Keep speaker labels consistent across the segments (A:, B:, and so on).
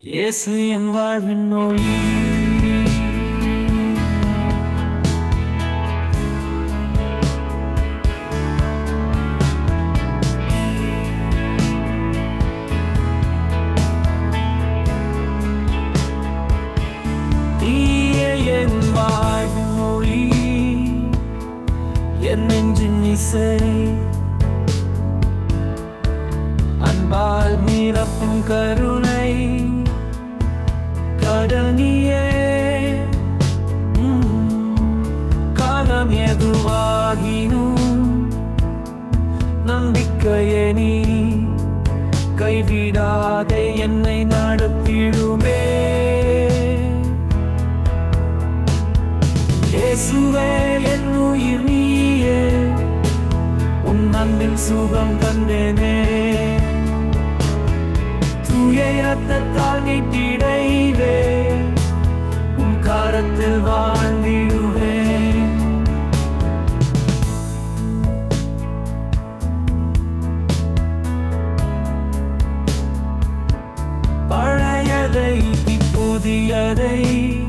A: இயேசு என் வாழ்வின் ஒளி நீயே என் வாழ்வின் ஒளி என் நெஞ்சின் இசை அன்பால் நிரப்பும் கருணை கடனியே காலம் எதுவாகினும் நம்பிக்கையே நீ கைவிடாதே என்னை நடத்திடுமே இயேசுவே என் உயிர் நீயே உன் அன்பின் சுகம் கண்டேனே தூய ரத்தத்தால் நீட்டிடைவே உன் காரத்தில் வாழ்ந்திடுவேன் பழையதை புதியதை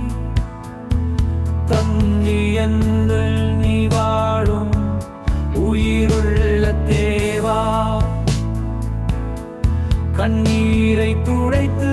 A: தந்தி என்னுள் நீ வாழும் உயிருள்ள தேவா கண்ணீரை துடைத்து